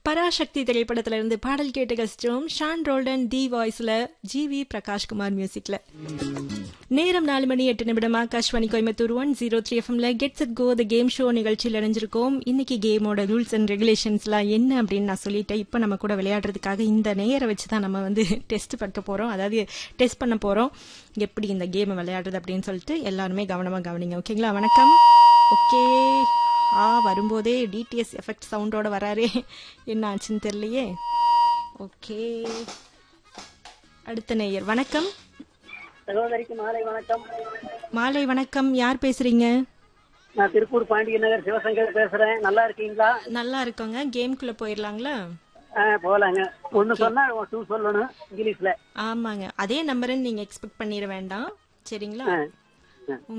பராசக்தி திரைப்படத்துல இருந்து பாடல் கேட்டு கசிச்சோம் ஷான் ரோல்டன் டி வாய்ஸ்ல ஜி வி பிரகாஷ்குமார் மியூசிக்ல நேரம் நாலு மணி எட்டு நிமிடம் Akashvani Coimbatore one zero three எஃப்எம்ல gets it go the game show நிகழ்ச்சியில் இணைஞ்சிருக்கோம் இன்னைக்கு கேமோட ரூல்ஸ் அண்ட் ரெகுலேஷன்ஸ்லாம் என்ன அப்படின்னு நான் சொல்லிட்டேன் இப்போ நம்ம கூட விளையாடுறதுக்காக இந்த நேரை வச்சு தான் நம்ம வந்து டெஸ்ட் பண்ண போறோம் அதாவது டெஸ்ட் பண்ண போறோம் எப்படி இந்த கேமை விளையாடுறது அப்படின்னு சொல்லிட்டு எல்லாருமே கவனமா கவனிங்க ஓகேங்களா வணக்கம் ஓகே ஆ வரும்போதே டிடிஎஸ் எஃபெக்ட் சவுண்டோட வராரே என்ன ஆச்சுன்னு தெரியலையே ஓகே அடுத்த நேயர் வணக்கம் சகோதரிக்கு மாலை வணக்கம் மாலை வணக்கம் யார் பேசுறீங்க நான் திருப்பூர் பாண்டிய நகர் சிவசங்கர் பேசுறேன் நல்லா இருக்கீங்களா நல்லா இருக்கோங்க கேம்குள்ள போயிடலாங்களா ஆ, போலாங்க ஒண்ணு சொன்னா டூ சொல்லணும் இங்கிலீஷ்ல ஆமாங்க அதே நம்பருன்னு நீங்க எக்ஸ்பெக்ட் பண்ணிட வேண்டாம் சரிங்களா ஆ, ஆ.